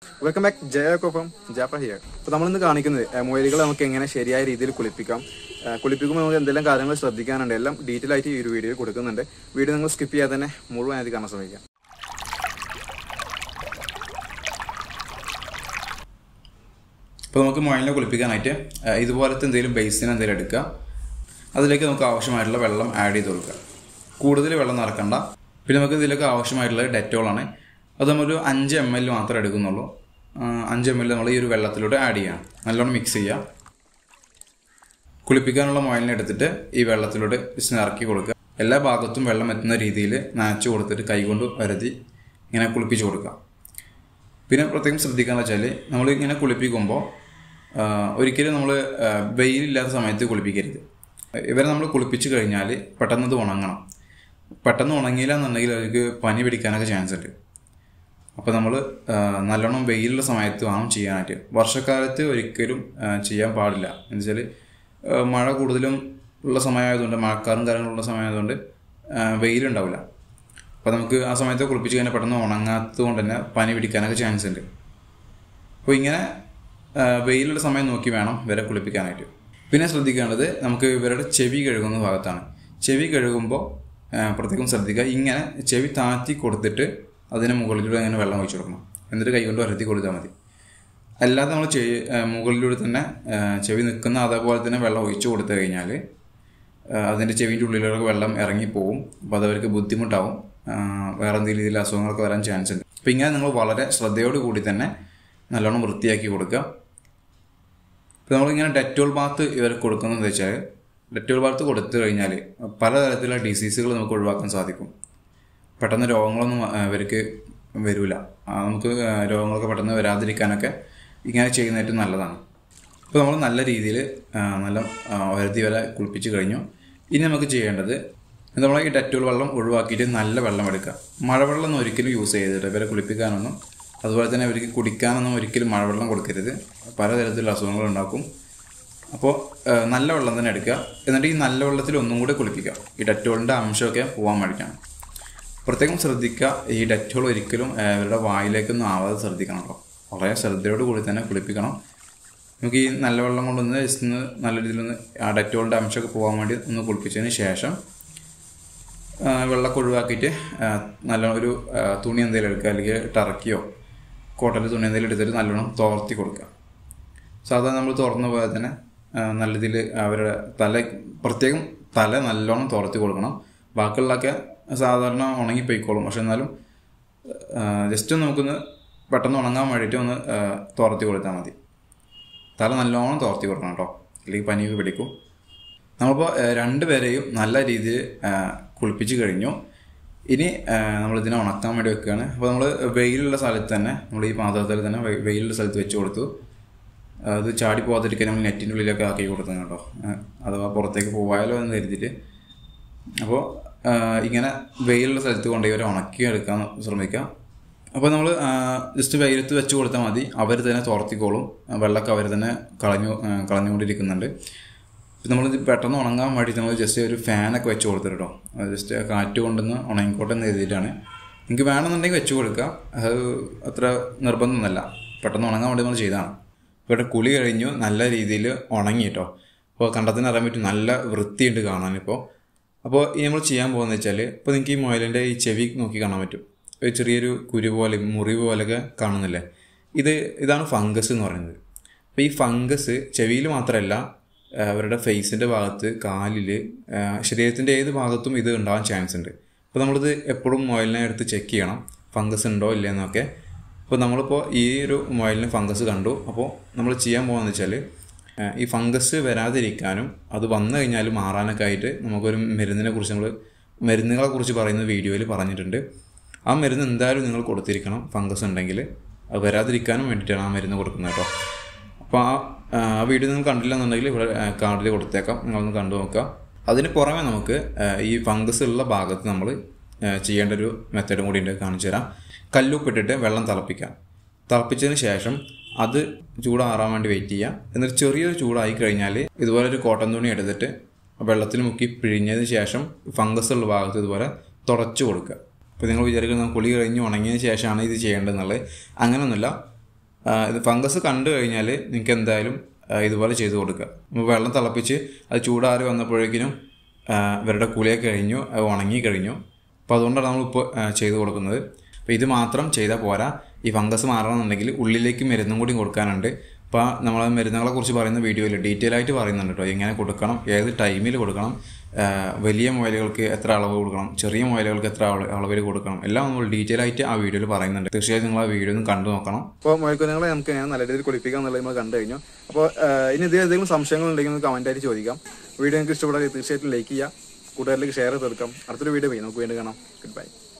welcome back ജയക്കൊപ്പം Jappa here അപ്പോൾ നമ്മളിന്ന് കാണിക്കുന്നത് ഏഹ്, മുയലുകളെ നമുക്ക് എങ്ങനെ ശരിയായ രീതിയിൽ കുളിപ്പിക്കാം ഏഹ്, കുളിപ്പിക്കുമ്പോൾ നമുക്ക് എന്തെല്ലാം കാര്യങ്ങൾ ശ്രദ്ധിക്കാനുണ്ട് എല്ലാം ഡീറ്റെയിൽ ആയിട്ട് ഈ ഒരു വീഡിയോയിൽ കൊടുക്കുന്നുണ്ട് വീഡിയോ നിങ്ങൾ സ്കിപ്പ് ചെയ്യാതെ തന്നെ മുഴുവനായിട്ട് കാണാൻ ശ്രമിക്കാം ഇപ്പോൾ നമുക്ക് മുയലിനെ കുളിപ്പിക്കാനായിട്ട് ആ, ഇതുപോലത്തെ എന്തെങ്കിലും ബേസിൻ എന്തെങ്കിലും എടുക്കുക അതിലേക്ക് നമുക്ക് ആവശ്യമായിട്ടുള്ള വെള്ളം ആഡ് ചെയ്ത് കൊടുക്കുക കൂടുതൽ വെള്ളം നിറക്കണ്ട പിന്നെ നമുക്ക് ഇതിലേക്ക് ആവശ്യമായിട്ടുള്ളത് ഡെറ്റോളാണ് അത് നമ്മളൊരു അഞ്ച് എം എൽ മാത്രമേ എടുക്കുന്നുള്ളൂ ആ, അഞ്ച് എം എൽ നമ്മൾ ഈ ഒരു വെള്ളത്തിലൂടെ ആഡ് ചെയ്യാം നല്ലോണം മിക്സ് ചെയ്യുക കുളിപ്പിക്കാനുള്ള മുയലിനെ എടുത്തിട്ട് ഈ വെള്ളത്തിലൂടെ ജസ്റ്റ് ഇറക്കി കൊടുക്കുക എല്ലാ ഭാഗത്തും വെള്ളം എത്തുന്ന രീതിയിൽ നനച്ച് കൊടുത്തിട്ട് കൈകൊണ്ട് വരുതി ഇങ്ങനെ കുളിപ്പിച്ച് കൊടുക്കുക പിന്നെ പ്രത്യേകം ശ്രദ്ധിക്കാന്ന് വെച്ചാൽ നമ്മൾ ഇങ്ങനെ കുളിപ്പിക്കുമ്പോൾ ആ, ഒരിക്കലും നമ്മൾ വെയിലില്ലാത്ത സമയത്ത് കുളിപ്പിക്കരുത് ഇവരെ നമ്മൾ കുളിപ്പിച്ച് കഴിഞ്ഞാൽ പെട്ടെന്ന് ഇത് ഉണങ്ങണം പെട്ടെന്ന് ഉണങ്ങിയില്ല എന്നുണ്ടെങ്കിൽ അവർക്ക് പനി പിടിക്കാനൊക്കെ ചാൻസ് ഉണ്ട് അപ്പോൾ നമ്മൾ നല്ലോണം വെയിലുള്ള സമയത്ത് വേണം ചെയ്യാനായിട്ട് വർഷക്കാലത്ത് ഒരിക്കലും ആ, ചെയ്യാൻ പാടില്ല എന്ന് വെച്ചാൽ മഴ കൂടുതലും ഉള്ള സമയമായതുകൊണ്ട് മഴക്കാറും കാര്യങ്ങളുള്ള സമയമായതുകൊണ്ട് ആ, വെയിലുണ്ടാവില്ല അപ്പോൾ നമുക്ക് ആ സമയത്ത് കുളിപ്പിച്ച് കഴിഞ്ഞാൽ പെട്ടെന്ന് ഉണങ്ങാത്തത് കൊണ്ട് തന്നെ പനി പിടിക്കാനൊക്കെ ചാൻസ് ഉണ്ട് അപ്പോൾ ഇങ്ങനെ ആ, വെയിലുള്ള സമയം നോക്കി വേണം ഇവരെ കുളിപ്പിക്കാനായിട്ട് പിന്നെ ശ്രദ്ധിക്കേണ്ടത് നമുക്ക് ഇവരുടെ ചെവി കഴുകുന്ന ഭാഗത്താണ് ചെവി കഴുകുമ്പോൾ ആ, പ്രത്യേകം ശ്രദ്ധിക്കുക ഇങ്ങനെ ചെവി താഴ്ത്തി കൊടുത്തിട്ട് അതിന് മുകളിലൂടെ അങ്ങനെ വെള്ളം ഒഴിച്ചു കൊടുക്കണം എന്നിട്ട് കൈകൊണ്ട് വരത്തി കൊടുത്താൽ മതി അല്ലാതെ നമ്മൾ ചെവി ആ, മുകളിലൂടെ തന്നെ ആ, ചെവി നിൽക്കുന്ന അതേപോലെ തന്നെ വെള്ളം ഒഴിച്ചു കൊടുത്തു കഴിഞ്ഞാൽ അതിൻ്റെ ചെവിൻ്റെ ഉള്ളിലൂടെ വെള്ളം ഇറങ്ങിപ്പോവും അപ്പോൾ അതവർക്ക് ബുദ്ധിമുട്ടാവും ആ, വേറെ എന്തെങ്കിലും രീതിയിൽ അസുഖങ്ങളൊക്കെ വരാൻ ചാൻസ് ഉണ്ട് അപ്പോൾ ഇങ്ങനെ നിങ്ങൾ വളരെ ശ്രദ്ധയോട് കൂടി തന്നെ നല്ലോണം വൃത്തിയാക്കി കൊടുക്കുക ഇപ്പോൾ നമ്മളിങ്ങനെ ഡെറ്റോൾ ബാത്ത് ഇവർക്ക് കൊടുക്കുന്നത് വെച്ചാൽ ഡെറ്റോൾ ബാത്ത് കൊടുത്തു കഴിഞ്ഞാൽ പലതരത്തിലുള്ള ഡിസീസുകൾ നമുക്ക് ഒഴിവാക്കാൻ സാധിക്കും പെട്ടെന്ന് രോഗങ്ങളൊന്നും ആ, ഇവർക്ക് വരില്ല നമുക്ക് ആ, രോഗങ്ങളൊക്കെ പെട്ടെന്ന് വരാതിരിക്കാനൊക്കെ ഇങ്ങനെ ചെയ്യുന്നതായിട്ട് നല്ലതാണ് അപ്പോൾ നമ്മൾ നല്ല രീതിയിൽ നല്ല വരുത്തി വരെ കുളിപ്പിച്ച് കഴിഞ്ഞു ഇനി നമുക്ക് ചെയ്യേണ്ടത് നമ്മൾ ഈ ഡെറ്റോൾ വെള്ളം ഒഴിവാക്കിയിട്ട് നല്ല വെള്ളം എടുക്കുക മഴവെള്ളം ഒന്നും ഒരിക്കലും യൂസ് ചെയ്തിട്ട് ഇവരെ കുളിപ്പിക്കാനൊന്നും അതുപോലെ തന്നെ അവർക്ക് കുടിക്കാനൊന്നും ഒരിക്കലും മഴവെള്ളം കൊടുക്കരുത് പലതരത്തിലുള്ള അസുഖങ്ങൾ ഉണ്ടാക്കും അപ്പോൾ നല്ല വെള്ളം തന്നെ എടുക്കുക എന്നിട്ട് ഈ നല്ല വെള്ളത്തിൽ ഒന്നും കൂടെ കുളിപ്പിക്കുക ഈ ഡെറ്റോളിൻ്റെ അംശമൊക്കെ പോകാൻ വേണ്ടിയിട്ടാണ് പ്രത്യേകം ശ്രദ്ധിക്കുക ഈ ഡെറ്റോൾ ഒരിക്കലും ആ, ഇവരുടെ വായിലേക്കൊന്നും ആവാതെ ശ്രദ്ധിക്കണം കേട്ടോ വളരെ ശ്രദ്ധയോട് കൂടി തന്നെ കുളിപ്പിക്കണം നമുക്ക് ഈ നല്ല വെള്ളം കൊണ്ടൊന്ന് ജസ്റ്റ് ഒന്ന് നല്ല രീതിയിലൊന്ന് ആ ഡെറ്റോളിൻ്റെ അംശമൊക്കെ പോകാൻ വേണ്ടി ഒന്ന് കുളിപ്പിച്ചതിന് ശേഷം ആ, വെള്ളമൊക്കെ ഒഴിവാക്കിയിട്ട് ആ, നല്ല ഒരു ആ, തുണി എന്തെങ്കിലും എടുക്കുക അല്ലെങ്കിൽ ടറക്കിയോ കോട്ടൻ്റെ തുണി എന്തെങ്കിലും എടുത്തിട്ട് നല്ലോണം തോർത്തി കൊടുക്കുക സാധാരണ നമ്മൾ തുറന്ന പോലെ തന്നെ ആ, നല്ല രീതിയിൽ അവരുടെ തല പ്രത്യേകം തല നല്ലോണം തുറത്തി കൊടുക്കണം ബാക്കിയുള്ളതൊക്കെ സാധാരണ ഉണങ്ങിപ്പോയിക്കോളും പക്ഷെ എന്നാലും ജസ്റ്റ് ഒന്ന് നമുക്കൊന്ന് പെട്ടെന്ന് ഉണങ്ങാൻ വേണ്ടിയിട്ട് ഒന്ന് ആ, തുറത്തി കൊടുത്താൽ മതി തല നല്ലോണം തോർത്തി കൊടുക്കണം കേട്ടോ അല്ലെങ്കിൽ പനിയൊക്കെ പിടിക്കും നമ്മളിപ്പോൾ രണ്ടുപേരെയും നല്ല രീതിയിൽ കുളിപ്പിച്ച് കഴിഞ്ഞു ഇനി ആ, നമ്മളിതിനെ ഉണക്കാൻ വേണ്ടി വെക്കുകയാണ് അപ്പോൾ നമ്മൾ വെയിലുള്ള സ്ഥലത്ത് തന്നെ നമ്മൾ ഈ പാത്രത്തിൽ തന്നെ വെ- വെയിലുള്ള സ്ഥലത്ത് വെച്ച് കൊടുത്തു അത് ചാടി പോകാതിരിക്കാൻ നമ്മൾ നെറ്റിൻ്റെ ഉള്ളിലൊക്കെ ആക്കി കൊടുത്തു കേട്ടോ ആ, അഥവാ പുറത്തേക്ക് പോയാലോ എന്ന് കരുതിയിട്ട് അപ്പോൾ ആ, ഇങ്ങനെ വെയിലുള്ള സ്ഥലത്ത് കൊണ്ടുപോയി അവരെ ഉണക്കി എടുക്കാൻ ശ്രമിക്കുക അപ്പോൾ നമ്മൾ ജസ്റ്റ് വെയിലത്ത് വെച്ച് കൊടുത്താൽ മതി അവർ തന്നെ തുറത്തിക്കോളും ആ, വെള്ളമൊക്കെ അവർ തന്നെ കളഞ്ഞു ആ, കളഞ്ഞുകൊണ്ടിരിക്കുന്നുണ്ട് ഇപ്പം നമ്മൾ പെട്ടെന്ന് ഉണങ്ങാൻ വേണ്ടിയിട്ട് നമ്മൾ ജസ്റ്റ് ഒരു ഫാനൊക്കെ വെച്ച് കൊടുത്തിട്ട് കേട്ടോ ജസ്റ്റ് കാറ്റ് കൊണ്ടുവന്ന് ഉണങ്ങിക്കോട്ടെ എന്ന് എഴുതിയിട്ടാണ് നിങ്ങൾക്ക് വേണമെന്നുണ്ടെങ്കിൽ വെച്ച് കൊടുക്കുക അത് അത്ര നിർബന്ധമൊന്നുമല്ല പെട്ടെന്ന് ഉണങ്ങാൻ വേണ്ടി നമ്മൾ ചെയ്തതാണ് ഇവിടെ കുളി കഴിഞ്ഞു നല്ല രീതിയിൽ ഉണങ്ങി കേട്ടോ അപ്പോൾ കണ്ടത്തിന് അറിയാൻ പറ്റും നല്ല വൃത്തിയുണ്ട് കാണാനിപ്പോൾ അപ്പോൾ ഈ നമ്മൾ ചെയ്യാൻ പോകുന്നത് വെച്ചാൽ ഇപ്പോൾ നിങ്ങൾക്ക് ഈ മുയലിൻ്റെ ഈ ചെവി നോക്കി കാണാൻ പറ്റും ഒരു ചെറിയൊരു കുരു പോലെ മുറിവ് പോലെയൊക്കെ കാണുന്നില്ലേ ഇത് ഇതാണ് ഫംഗസ് എന്ന് പറയുന്നത് അപ്പോൾ ഈ ഫംഗസ് ചെവിയിൽ മാത്രമല്ല ആ, അവരുടെ ഫേസിൻ്റെ ഭാഗത്ത് കാലിൽ ശരീരത്തിൻ്റെ ഏത് ഭാഗത്തും ഇത് ഉണ്ടാകാൻ ചാൻസ് ഉണ്ട് അപ്പോൾ നമ്മളിത് എപ്പോഴും മുയലിനെ എടുത്ത് ചെക്ക് ചെയ്യണം ഫംഗസ് ഉണ്ടോ ഇല്ല എന്നൊക്കെ അപ്പോൾ നമ്മളിപ്പോൾ ഈ ഒരു മുയലിന് ഫംഗസ് കണ്ടു അപ്പോൾ നമ്മൾ ചെയ്യാൻ പോകുന്നത് വെച്ചാൽ ആ, ഈ ഫംഗസ് വരാതിരിക്കാനും അത് വന്നു കഴിഞ്ഞാൽ മാറാനൊക്കെ ആയിട്ട് നമുക്കൊരു മരുന്നിനെ കുറിച്ച് നമ്മൾ മരുന്നുകളെ കുറിച്ച് പറയുന്ന വീഡിയോയിൽ പറഞ്ഞിട്ടുണ്ട് ആ മരുന്ന് എന്തായാലും നിങ്ങൾ കൊടുത്തിരിക്കണം ഫംഗസ് ഉണ്ടെങ്കിൽ അത് വരാതിരിക്കാനും വേണ്ടിയിട്ടാണ് ആ മരുന്ന് കൊടുക്കുന്നത് കേട്ടോ അപ്പോൾ ആ ആ വീഡിയോ നിങ്ങൾ കണ്ടില്ല എന്നുണ്ടെങ്കിൽ ഇവിടെ കാർഡിൽ കൊടുത്തേക്കാം നിങ്ങളൊന്ന് കണ്ടു നോക്കുക അതിന് പുറമെ നമുക്ക് ആ, ഈ ഫംഗസ് ഉള്ള ഭാഗത്ത് നമ്മൾ ആ, ചെയ്യേണ്ട ഒരു മെത്തേഡും കൂടി ഉണ്ട് കാണിച്ചു തരാം കല്ലുപ്പിട്ടിട്ട് വെള്ളം തിളപ്പിക്കാം തിളപ്പിച്ചതിന് ശേഷം അത് ചൂടാറാൻ വേണ്ടി വെയിറ്റ് ചെയ്യുക എന്നിട്ട് ചെറിയൊരു ചൂടായി കഴിഞ്ഞാൽ ഇതുപോലെ ഒരു കോട്ടൺ തുണി എടുത്തിട്ട് വെള്ളത്തിൽ മുക്കി പിഴിഞ്ഞതിന് ശേഷം ഫംഗസ് ഉള്ള ഭാഗത്ത് ഇതുപോലെ തുടച്ചു കൊടുക്കുക ഇപ്പോൾ നിങ്ങൾ വിചാരിക്കുന്നത് കുളി കഴിഞ്ഞ് ഉണങ്ങിയതിന് ശേഷമാണ് ഇത് ചെയ്യേണ്ടതെന്നുള്ളത് അങ്ങനെയൊന്നുമില്ല ആ, ഇത് ഫംഗസ് കണ്ടു കഴിഞ്ഞാൽ നിങ്ങൾക്ക് എന്തായാലും ആ, ഇതുപോലെ ചെയ്ത് കൊടുക്കുക നമ്മൾ വെള്ളം തിളപ്പിച്ച് അത് ചൂടാറി വന്നപ്പോഴേക്കിനും ആ, ഇവരുടെ കുളിയൊക്കെ കഴിഞ്ഞു അത് ഉണങ്ങി കഴിഞ്ഞു അപ്പോൾ അതുകൊണ്ടാണ് നമ്മളിപ്പോൾ ആ, ചെയ്ത് കൊടുക്കുന്നത് അപ്പോൾ ഇത് മാത്രം ചെയ്താൽ പോരാ ഈ ഫംഗസ് മാറണമെന്നുണ്ടെങ്കിൽ ഉള്ളിലേക്ക് മരുന്നും കൂടി കൊടുക്കാനുണ്ട് അപ്പോൾ നമ്മൾ മരുന്നുകളെ കുറിച്ച് പറയുന്ന വീഡിയോയിൽ ഡീറ്റെയിൽ ആയിട്ട് പറയുന്നുണ്ട് കേട്ടോ എങ്ങനെ കൊടുക്കണം ഏത് ടൈമിൽ കൊടുക്കണം ആ, വലിയ മുയലുകൾക്ക് എത്ര അളവ് കൊടുക്കണം ചെറിയ മുയലുകൾക്ക് എത്ര അളവ് അളവിൽ കൊടുക്കണം എല്ലാം നമ്മൾ ഡീറ്റെയിൽ ആയിട്ട് ആ വീഡിയോയിൽ പറയുന്നുണ്ട് തീർച്ചയായും നിങ്ങൾ ആ വീഡിയോ ഒന്ന് കണ്ടു നോക്കണം അപ്പോൾ മുയൽക്കുഞ്ഞുങ്ങളെ നമുക്ക് എങ്ങനെ നല്ല രീതിയിൽ കുളിപ്പിക്കാം എന്നുള്ളത് നമ്മൾ കണ്ടു കഴിഞ്ഞു അപ്പോൾ ഇനി ഇതിൽ എന്തെങ്കിലും സംശയങ്ങൾ ഉണ്ടെങ്കിൽ കമന്റ് ആയിട്ട് ചോദിക്കാം വീഡിയോ നിങ്ങൾക്ക് ഇഷ്ടപ്പെട്ടാൽ തീർച്ചയായിട്ടും ലൈക്ക് ചെയ്യുക കൂട്ടുകാരിലേക്ക് ഷെയർ ചെയ്ത് കൊടുക്കാം അടുത്തൊരു വീഡിയോ പോയി നമുക്ക് വീണ്ടും കാണാം ഗുഡ് ബൈ